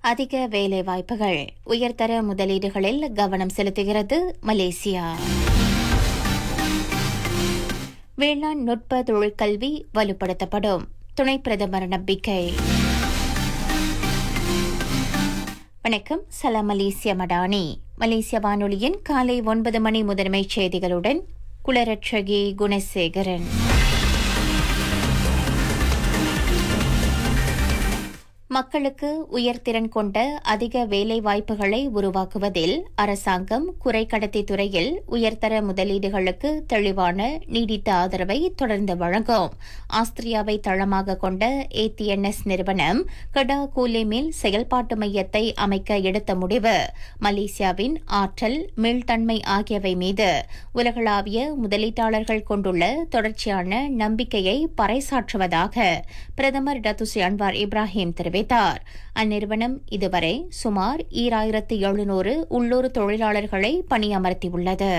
அதிக வேலை வாய்ப்புகள் உயர்தர முதலீடுகளில் கவனம் செலுத்துகிறது மலேசியா வேளாண் நுட்ப தொழிற்கல்வி வலுப்படுத்தப்படும் துணை பிரதமர் நம்பிக்கை வணக்கம் சலாம் மலேசிய மடானி மலேசிய வானொலியின் காலை ஒன்பது மணி முதன்மைச் செய்திகளுடன் குலரட்சகி குணசேகரன் மக்களுக்கு உயர்திறன் கொண்ட அதிக வேலை வாய்ப்புகளை உருவாக்குவதில் அரசாங்கம் குறைக்கடத்தி துறையில் உயர்தர முதலீடுகளுக்கு தெளிவான நீடித்த ஆதரவை தொடர்ந்து வழங்கும் ஆஸ்திரியாவை தளமாக கொண்ட ஏடிஎன்எஸ் நிறுவனம் கடா கூலேமில் செயல்பாட்டு மையத்தை அமைக்க எடுத்த முடிவு மலேசியாவின் ஆற்றல் மீள்தன்மை ஆகியவை மீது உலகளாவிய முதலீட்டாளர்கள் கொண்டுள்ள தொடர்ச்சியான நம்பிக்கையை பறைசாற்றுவதாக பிரதமர் டத்துசி அன்வார் இப்ராஹிம் தெரிவித்தார் அந்நிறுவனம் இதுவரை சுமார் ஈராயிரத்து எழுநூறு உள்ளூர் தொழிலாளர்களை பணியமர்த்தியுள்ளது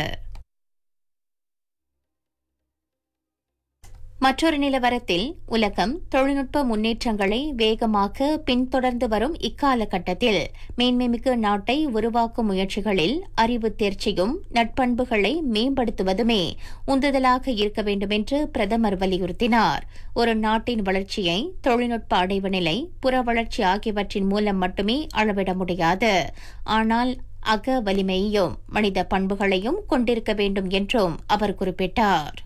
மற்றொரு நிலவரத்தில் உலகம் தொழில்நுட்ப முன்னேற்றங்களை வேகமாக பின்தொடர்ந்து வரும் இக்காலகட்டத்தில் மேன்மைமிகு நாட்டை உருவாக்கும் முயற்சிகளில் அறிவு தேர்ச்சியும் நட்பண்புகளை மேம்படுத்துவதுமே உந்துதலாக இருக்க வேண்டும் என்று பிரதமர் வலியுறுத்தினார் ஒரு நாட்டின் வளர்ச்சியை தொழில்நுட்ப அடைவு நிலை புற வளர்ச்சி ஆகியவற்றின் மூலம் மட்டுமே அளவிட முடியாது ஆனால் அக வலிமையையும் மனித பண்புகளையும் கொண்டிருக்க வேண்டும் என்றும் அவர் குறிப்பிட்டார்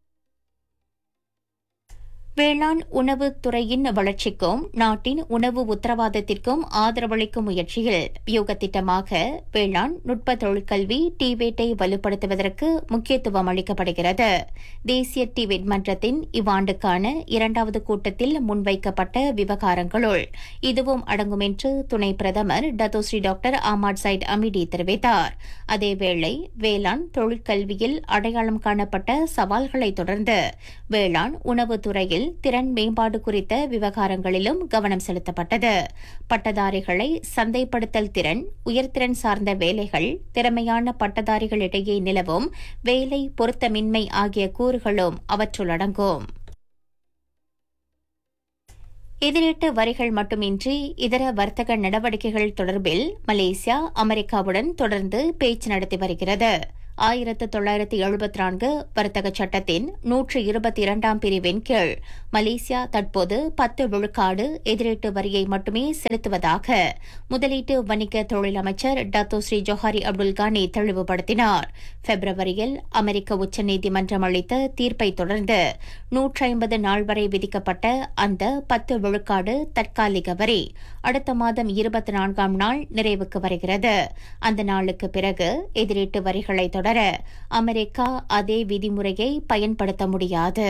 வேளாண் உணவுத் துறையின் வளர்ச்சிக்கும் நாட்டின் உணவு உத்தரவாதத்திற்கும் ஆதரவளிக்கும் முயற்சியில் வியூக திட்டமாக வேளாண் நுட்ப தொழிற்கல்வி டிவேட்டை வலுப்படுத்துவதற்கு முக்கியத்துவம் அளிக்கப்படுகிறது தேசிய டிவேட் மன்றத்தின் இவ்வாண்டுக்கான இரண்டாவது கூட்டத்தில் முன்வைக்கப்பட்ட விவகாரங்களுள் இதுவும் அடங்கும் என்று துணை பிரதமர் Datuk Seri doctor Ahmad Zahid Hamidi தெரிவித்தார் அதேவேளை வேளாண் தொழிற்கல்வியில் அடையாளம் காணப்பட்ட சவால்களை தொடர்ந்து வேளாண் உணவுத்துறையில் திறன் மேம்பாடு குறித்த விவகாரங்களிலும் கவனம் செலுத்தப்பட்டது பட்டதாரிகளை சந்தைப்படுத்தல் திறன் உயர்திறன் சார்ந்த வேலைகள் திறமையான பட்டதாரிகளிடையே நிலவும் வேலை பொருத்தமின்மை ஆகிய கூறுகளும் அவற்றுள் அடங்கும் எதிரீட்டு வரிகள் மட்டுமின்றி இதர வர்த்தக நடவடிக்கைகள் தொடர்பில் மலேசியா அமெரிக்காவுடன் தொடர்ந்து பேச்சு நடத்தி வருகிறது ஆயிரத்து தொள்ளாயிரத்து எழுபத்தி நான்கு வர்த்தக சட்டத்தின் நூற்று இருபத்தி இரண்டாம் பிரிவின் கீழ் மலேசியா தற்போது பத்து விழுக்காடு எதிரீட்டு வரியை மட்டுமே செலுத்துவதாக முதலீட்டு வணிக தொழில் அமைச்சர் Dato Sri Johari Abdul Ghani தெளிவுபடுத்தினார் பிப்ரவரியில் அமெரிக்க உச்சநீதிமன்றம் அளித்த தீர்ப்பை தொடர்ந்து நூற்றி ஐம்பது நாள் வரை விதிக்கப்பட்ட அந்த பத்து விழுக்காடு தற்காலிக வரி அடுத்த மாதம் இருபத்தி நான்காம் நாள் நிறைவுக்கு வருகிறது அந்த நாளுக்கு பிறகு எதிரீட்டு வரிகளை தொடர அமெரிக்கா அதே விதிமுறையை பயன்படுத்த முடியாது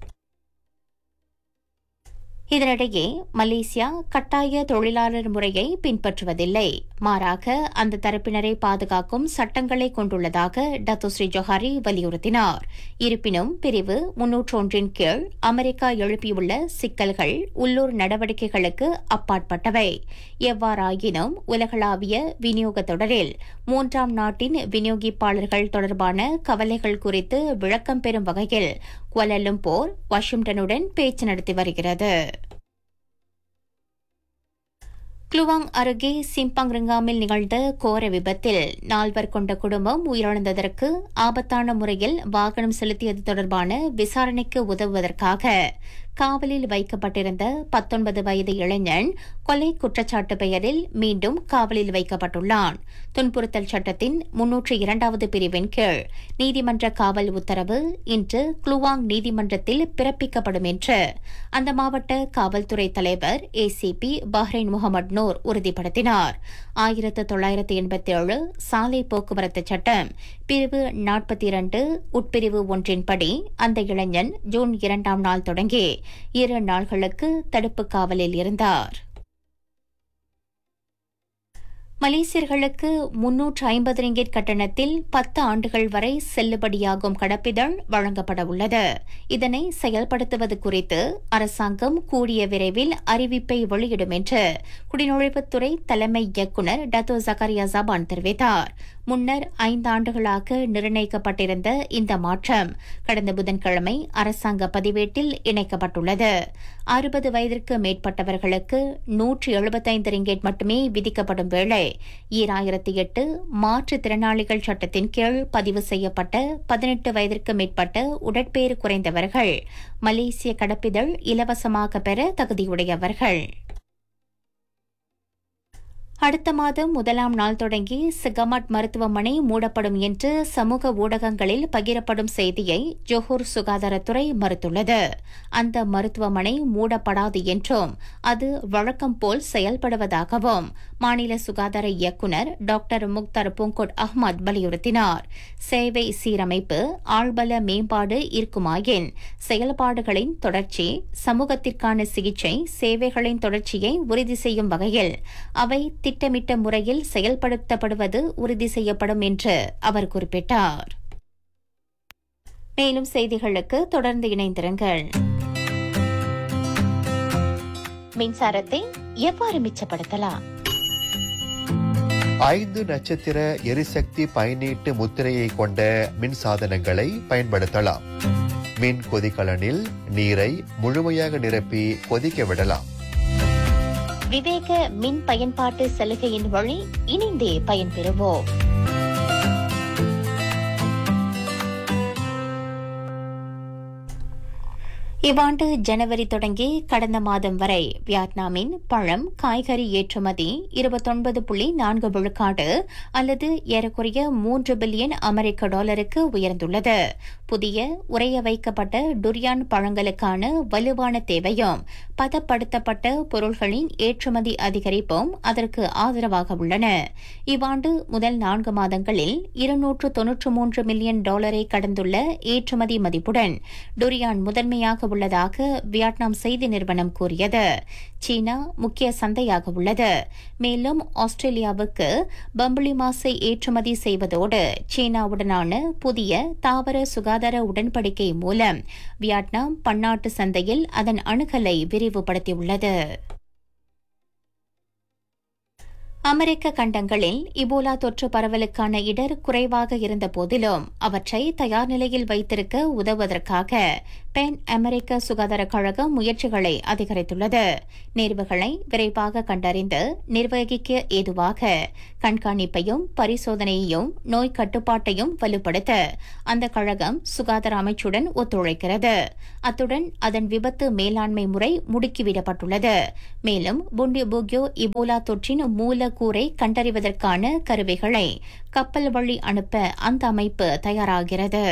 இதனிடையே மலேசியா கட்டாய தொழிலாளர் முறையை பின்பற்றுவதில்லை மாறாக அந்த தரப்பினரை பாதுகாக்கும் சட்டங்களை கொண்டுள்ளதாக டத்துஸ்ரீ ஜொஹாரி வலியுறுத்தினார் இருப்பினும் பிரிவு முன்னூற்றொன்றின் கீழ் அமெரிக்கா எழுப்பியுள்ள சிக்கல்கள் உள்ளூர் நடவடிக்கைகளுக்கு அப்பாற்பட்டவை எவ்வாறாயினும் உலகளாவிய விநியோக தொடரில் மூன்றாம் நாட்டின் விநியோகிப்பாளர்கள் தொடர்பான கவலைகள் குறித்து விளக்கம் பெறும் வகையில் குவலலும்போர் வாஷிங்டனுடன் பேச்சு நடத்தி வருகிறது குளுவாங் அருகே சிம்பாங் ரிங்காமில் நிகழ்ந்த கோர விபத்தில் நால்வர் கொண்ட குடும்பம் உயிரிழந்ததற்கு ஆபத்தான முறையில் வாகனம் செலுத்தியது தொடர்பான விசாரணைக்கு உதவுவதற்காக காவலில் வைக்கப்பட்டிருந்த பத்தொன்பது வயது இளைஞன் கொலை குற்றச்சாட்டு பெயரில் மீண்டும் காவலில் வைக்கப்பட்டுள்ளான் துன்புறுத்தல் சட்டத்தின் முன்னூற்று இரண்டாவது பிரிவின் கீழ் நீதிமன்ற காவல் உத்தரவு இன்று குளுவாங் நீதிமன்றத்தில் பிறப்பிக்கப்படும் என்று அந்த மாவட்ட காவல்துறை தலைவர் ஏசிபி பஹ்ரைன் முகமது நூர் உறுதிப்படுத்தினார் ஆயிரத்து தொள்ளாயிரத்து எண்பத்தி ஏழு சாலை போக்குவரத்து சட்டம் பிரிவு நாற்பத்தி இரண்டு உட்பிரிவு ஒன்றின்படி அந்த இளைஞன் ஜூன் இரண்டாம் நாள் தொடங்கி இரு நாள்களுக்கு தடுப்பு காவலில் இருந்தார் மலேசியர்களுக்கு முன்னூற்று ஐம்பது ரிங்கெட் கட்டணத்தில் பத்து ஆண்டுகள் வரை செல்லுபடியாகும் கடப்பிதழ் வழங்கப்பட உள்ளது இதனை செயல்படுத்துவது குறித்து அரசாங்கம் கூடிய விரைவில் அறிவிப்பை வெளியிடும் என்று குடிநுழைவுத்துறை தலைமை இயக்குநர் டத்தோ ஜக்கரியா ஜபான் தெரிவித்தார் முன்னர் ஐந்தாண்டுகளாக நிர்ணயிக்கப்பட்டிருந்த இந்த மாற்றம் கடந்த புதன்கிழமை அரசாங்க பதிவேட்டில் இணைக்கப்பட்டுள்ளது அறுபது வயதிற்கு மேற்பட்டவர்களுக்கு நூற்று எழுபத்தைந்து ரிங்கெட் மட்டுமே விதிக்கப்படும் வேளை ஈராயிரத்தி எட்டு மாற்றுத்திறனாளிகள் சட்டத்தின் கீழ் பதிவு செய்யப்பட்ட பதினெட்டு வயதிற்கு மேற்பட்ட உடற்பேறு குறைந்தவர்கள் மலேசிய கடப்பிதழ் இலவசமாக பெற தகுதியுடையவர்கள் அடுத்த மாதம் முதலாம் நாள் தொடங்கி சிகமாட் மருத்துவமனை மூடப்படும் என்று சமூக ஊடகங்களில் பகிரப்படும் செய்தியை ஜோஹூர் சுகாதாரத்துறை மறுத்துள்ளது அந்த மருத்துவமனை மூடப்படாது என்றும் அது வழக்கம் போல் செயல்படுவதாகவும் மாநில சுகாதார இயக்குநர் டாக்டர் முக்தார் பூங்கோட் அஹ்மத் வலியுறுத்தினார் சேவை சீரமைப்பு ஆழ்பல மேம்பாடு இருக்குமாயின் செயல்பாடுகளின் தொடர்ச்சி சமூகத்திற்கான சிகிச்சை சேவைகளின் தொடர்ச்சியை உறுதி செய்யும் வகையில் அவை திட்டமிட்ட முறையில் செயல்படுத்தப்படுவது உறுதி செய்யப்படும் என்று அவர் குறிப்பிட்டார் மேலும் செய்திகளுக்கு தொடர்ந்து இணைந்திருங்கள் மின்சாரத்தை எவ்வாறு மிச்சப்படுத்தலாம் ஐந்து நட்சத்திர எரிசக்தி பயனீட்டு முத்திரையை கொண்ட மின் சாதனங்களை பயன்படுத்தலாம் மின் கொதிகலனில் நீரை முழுமையாக நிரப்பி கொதிக்க விடலாம் விவேக மின் பயன்பாட்டு சலுகையின் வழி இணைந்தே பயன்பெறுவோம் இவ்வாண்டு ஜனவரி தொடங்கி கடந்த மாதம் வரை வியட்நாமின் பழம் காய்கறி ஏற்றுமதி இருபத்தொன்பது புள்ளி நான்கு விழுக்காடு அல்லது ஏறக்குறைய மூன்று பில்லியன் அமெரிக்க டாலருக்கு உயர்ந்துள்ளது புதிய உறைய வைக்கப்பட்ட டுரியான் பழங்களுக்கான வலுவான தேவையும் பதப்படுத்தப்பட்ட பொருள்களின் ஏற்றுமதி அதிகரிப்பும் அதற்கு ஆதரவாக உள்ளன இவ்வாண்டு முதல் நான்கு மாதங்களில் இருநூற்று தொன்னூற்று மூன்று மில்லியன் டாலரை கடந்துள்ள ஏற்றுமதி மதிப்புடன் டுரியான் முதன்மையாக உள்ளதாக வியட்நாம் செய்தி நிறுவனம் கூறியது சீனா முக்கிய சந்தையாக உள்ளது மேலும் ஆஸ்திரேலியாவுக்கு பம்புளி மாசை ஏற்றுமதி செய்வதோடு சீனாவுடனான புதிய தாவர சுகாதார உடன்படிக்கை மூலம் வியட்நாம் பன்னாட்டு சந்தையில் அதன் அணுகலை விரிவுபடுத்தியுள்ளது அமெரிக்க கண்டங்களில் இபோலா தொற்று பரவலுக்கான இடர் குறைவாக இருந்த போதிலும் அவற்றை தயார் நிலையில் வைத்திருக்க உதவுவதற்காக பென் அமெரிக்க சுகாதார கழகம் முயற்சிகளை அதிகரித்துள்ளது நேர்வுகளை விரைவாக கண்டறிந்து நிர்வகிக்க ஏதுவாக கண்காணிப்பையும் பரிசோதனையையும் நோய் கட்டுப்பாட்டையும் வலுப்படுத்த அந்த கழகம் சுகாதார அமைச்சுடன் ஒத்துழைக்கிறது அத்துடன் அதன் விபத்து மேலாண்மை முறை முடுக்கிவிடப்பட்டுள்ளது மேலும் புண்டி புக்யோ இபோலா தொற்றின் மூலக்கூறை கண்டறிவதற்கான கருவிகளை கப்பல் வழி அனுப்ப அந்த அமைப்பு தயாராகிறது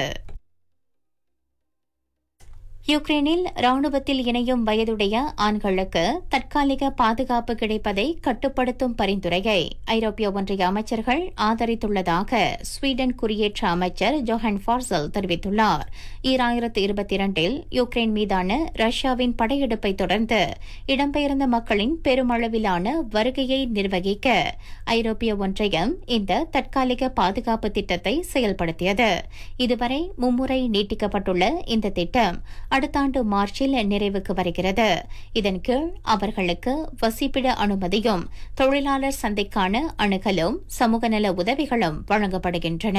யுக்ரைனில் ராணுவத்தில் இணையும் வயதுடைய ஆண்களுக்கு தற்காலிக பாதுகாப்பு கிடைப்பதை கட்டுப்படுத்தும் பரிந்துரையை ஐரோப்பிய ஒன்றிய அமைச்சர்கள் ஆதரித்துள்ளதாக ஸ்வீடன் குடியேற்ற அமைச்சர் ஜோஹன் ஃபார்சல் தெரிவித்துள்ளார் ஈராயிரத்து இருபத்தி இரண்டில் யுக்ரைன் மீதான ரஷ்யாவின் படையெடுப்பை தொடர்ந்து இடம்பெயர்ந்த மக்களின் பெருமளவிலான வருகையை நிர்வகிக்க ஐரோப்பிய ஒன்றியம் இந்த தற்காலிக பாதுகாப்பு திட்டத்தை செயல்படுத்தியது இதுவரை மும்முறை நீட்டிக்கப்பட்டுள்ள இந்த திட்டம் அடுத்த ஆண்டு மார்ச்சில் நிறைவுக்கு வருகிறது இதன் கீழ் அவர்களுக்கு வசிப்பிட அனுமதியும் தொழிலாளர் சந்தைக்கான அணுகலும் சமூக நல உதவிகளும் வழங்கப்படுகின்றன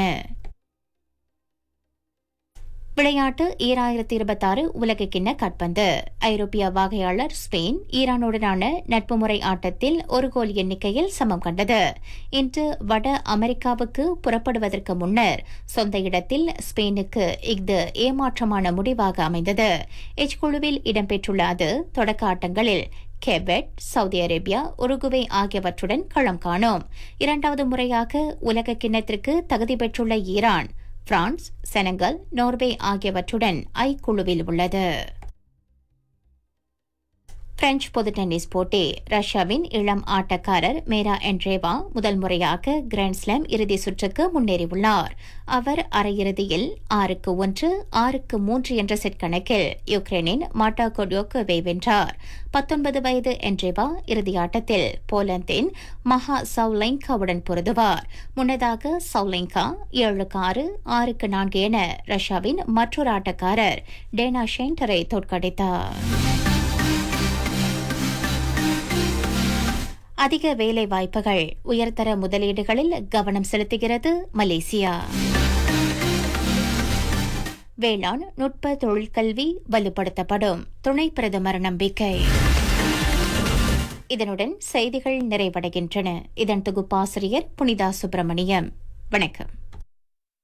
விளையாட்டு ஈராயிரத்தி இருபத்தாறு உலகக்கிண்ண காட்பந்து ஐரோப்பிய வாகையாளர் ஸ்பெயின் ஈரானுடனான நட்பு முறை ஆட்டத்தில் ஒரு கோல் எண்ணிக்கையில் சமம் கண்டது இன்று வட அமெரிக்காவுக்கு புறப்படுவதற்கு முன்னர் சொந்த இடத்தில் ஸ்பெயினுக்கு இஃது ஏமாற்றமான முடிவாக அமைந்தது எச் குழுவில் இடம்பெற்றுள்ள அது தொடக்க ஆட்டங்களில் கெபெட் சவுதி அரேபியா உருகுவே ஆகியவற்றுடன் களம் காணும் இரண்டாவது முறையாக உலக கிண்ணத்திற்கு தகுதி பெற்றுள்ள ஈரான் பிரான்ஸ் செனகல் நோர்வே ஆகியவற்றுடன் ஐ குழுவில் உள்ளது பிரெஞ்சு பொது டென்னிஸ் போட்டி ரஷ்யாவின் இளம் ஆட்டக்காரர் மேரா என்ட்ரேவா முதல் முறையாக கிராண்ட்ஸ்லாம் இறுதி சுற்றுக்கு முன்னேறியுள்ளார் அவர் அரையிறுதியில் ஆறுக்கு ஒன்று ஆறுக்கு மூன்று என்ற செட் கணக்கில் யுக்ரைனின் மாட்டா கொடியோக்கோவை வென்றார் பத்தொன்பது வயது என்ட்ரேவா இறுதியாட்டத்தில் போலந்தின் மகா சவுலைங்காவுடன் பொருதுவார் முன்னதாக சவுலைங்கா ஏழுக்கு ஆறு ஆறுக்கு நான்கு என ரஷ்யாவின் மற்றொரு ஆட்டக்காரர் டேனா ஷெயின்டரை தோற்கடித்தார் அதிக வேலை வாய்ப்புகள் உயர்தர முதலீடுகளில் கவனம் செலுத்துகிறது மலேசியா வேளாண் நுட்ப தொழிற்கல்வி வலுப்படுத்தப்படும் துணை பிரதமர் நம்பிக்கை இதனுடன் செய்திகள் நிறைவடைகின்றன இதன் தொகுப்பாசிரியர் புனிதா சுப்பிரமணியம் வணக்கம்